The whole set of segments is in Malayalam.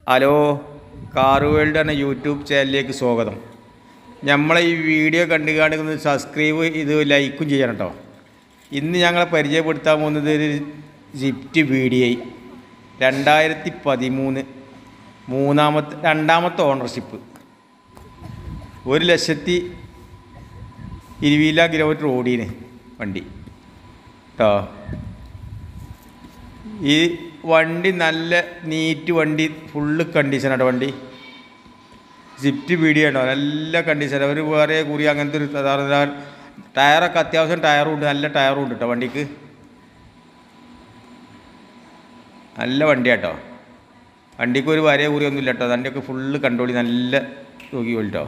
ഹലോ കാർ വേൾഡ് എന്ന യൂട്യൂബ് ചാനലിലേക്ക് സ്വാഗതം നമ്മളെ ഈ വീഡിയോ കണ്ടു കാണുന്ന സബ്സ്ക്രൈബ് ഇത് ലൈക്കും ചെയ്യണം കേട്ടോ ഇന്ന് ഞങ്ങളെ പരിചയപ്പെടുത്താൻ പോകുന്നത് ഒരു ജിപ്റ്റ് വീഡിയോ രണ്ടായിരത്തി പതിമൂന്ന് മൂന്നാമത്തെ രണ്ടാമത്തെ ഓണർഷിപ്പ് ഒരു ലക്ഷത്തി ഇരുപതില കിലോമീറ്റർ ഓടീന് വണ്ടി കേട്ടോ ഈ വണ്ടി നല്ല നീറ്റ് വണ്ടി ഫുള്ള് കണ്ടീഷനാണ് വണ്ടി സിഫ്റ്റ് വീഡിയോ ഉണ്ടോ നല്ല കണ്ടീഷൻ ഒരു വേറെ കുറി അങ്ങനത്തെ ഒരു സാധാരണ ടയറൊക്കെ അത്യാവശ്യം ടയറും ഉണ്ട് നല്ല ടയറും ഉണ്ട് കേട്ടോ വണ്ടിക്ക് നല്ല വണ്ടിയാട്ടോ വണ്ടിക്ക് ഒരു വരയ കുറി ഒന്നും ഇല്ല കേട്ടോ വണ്ടിയൊക്കെ ഫുള്ള് കണ്ടോളി നല്ല നോക്കി കേട്ടോ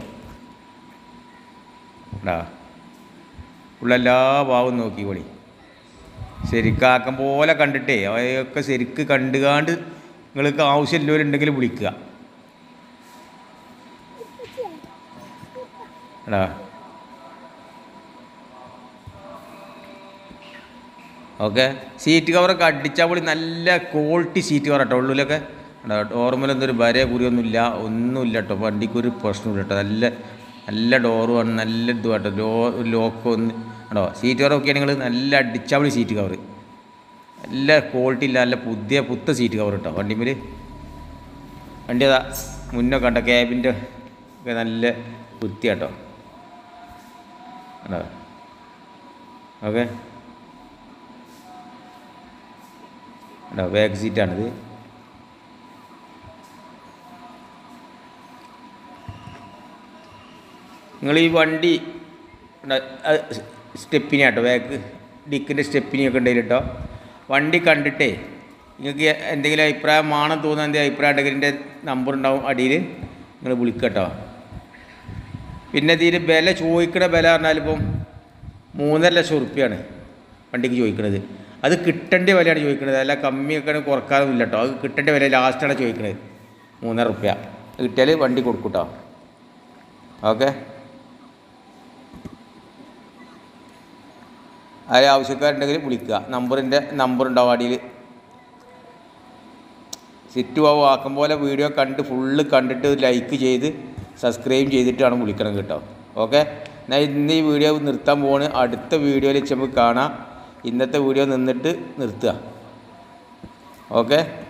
ഉണ്ടാ ഫുള്ളെല്ലാ ഭാവവും നോക്കിക്കോളി ശരിക്കാക്കം പോലെ കണ്ടിട്ടേ അവയൊക്കെ ശരിക്ക് കണ്ടുകാണ്ട് നിങ്ങൾക്ക് ആവശ്യമില്ലവരുണ്ടെങ്കിൽ വിളിക്കുക എടാ ഓക്കെ സീറ്റ് കവറൊക്കെ അടിച്ചാൽ പൊളി നല്ല ക്വാളിറ്റി സീറ്റ് കവർ കേട്ടോ ഉള്ളിലൊക്കെ ഡോർമലൊന്നും ഒരു വര കുറിയൊന്നുമില്ല ഒന്നുമില്ല കേട്ടോ വണ്ടിക്കൊരു പ്രശ്നമില്ല കേട്ടോ നല്ല നല്ല ഡോറുമാണ് നല്ല ഇത് കേട്ടോ ലോ ലോക്ക് ഒന്ന് കേട്ടോ സീറ്റ് കവർ ഒക്കെ നിങ്ങൾ നല്ല അടിച്ചാൽ സീറ്റ് കവർ നല്ല ക്വാളിറ്റി ഇല്ല നല്ല പുതിയ പുത്ത സീറ്റ് കവർ കേട്ടോ വണ്ടിമേൽ വണ്ടി അതാ മുന്നേ കണ്ട ക്യാബിൻ്റെ ഒക്കെ നല്ല വൃത്തിയാട്ടോ കേട്ടോ ഓക്കെ കേട്ടോ ബാക്ക് സീറ്റാണിത് നിങ്ങൾ ഈ വണ്ടി സ്റ്റെപ്പിനി കേട്ടോ ബാക്ക് ഡിക്കിൻ്റെ സ്റ്റെപ്പിനിയൊക്കെ ഉണ്ടെങ്കിൽ കേട്ടോ വണ്ടി കണ്ടിട്ടേ നിങ്ങൾക്ക് എന്തെങ്കിലും അഭിപ്രായം മാണം തോന്നുന്ന എന്തെങ്കിലും അഭിപ്രായം ഉണ്ടെങ്കിൽ എൻ്റെ നമ്പർ ഉണ്ടാവും അടിയിൽ നിങ്ങൾ വിളിക്കുക കേട്ടോ പിന്നെ ഇതിന് വില ചോദിക്കണ വില പറഞ്ഞാൽ ഇപ്പം മൂന്നര ലക്ഷം ഉറുപ്പ്യാണ് വണ്ടിക്ക് ചോദിക്കുന്നത് അത് കിട്ടേണ്ട വിലയാണ് ചോദിക്കുന്നത് അല്ല കമ്മിയൊക്കെ കുറക്കാനൊന്നുമില്ല കേട്ടോ അത് കിട്ടേണ്ട വില ലാസ്റ്റാണ് ചോദിക്കുന്നത് മൂന്നര റുപ്യ കിട്ടിയാൽ വണ്ടി കൊടുക്കും കേട്ടോ ഓക്കെ ആരെ ആവശ്യക്കാരുണ്ടെങ്കിൽ വിളിക്കുക നമ്പറിൻ്റെ നമ്പർ ഉണ്ടാവും അടിയിൽ സിറ്റ് പോവും ആക്കം പോലെ വീഡിയോ കണ്ട് ഫുള്ള് കണ്ടിട്ട് ലൈക്ക് ചെയ്ത് സബ്സ്ക്രൈബ് ചെയ്തിട്ടാണ് വിളിക്കണം കേട്ടോ ഓക്കെ ഞാൻ ഇന്ന് ഈ വീഡിയോ നിർത്താൻ പോവാണ് അടുത്ത വീഡിയോയിൽ വെച്ച് നമുക്ക് കാണാം ഇന്നത്തെ വീഡിയോ നിന്നിട്ട് നിർത്തുക ഓക്കെ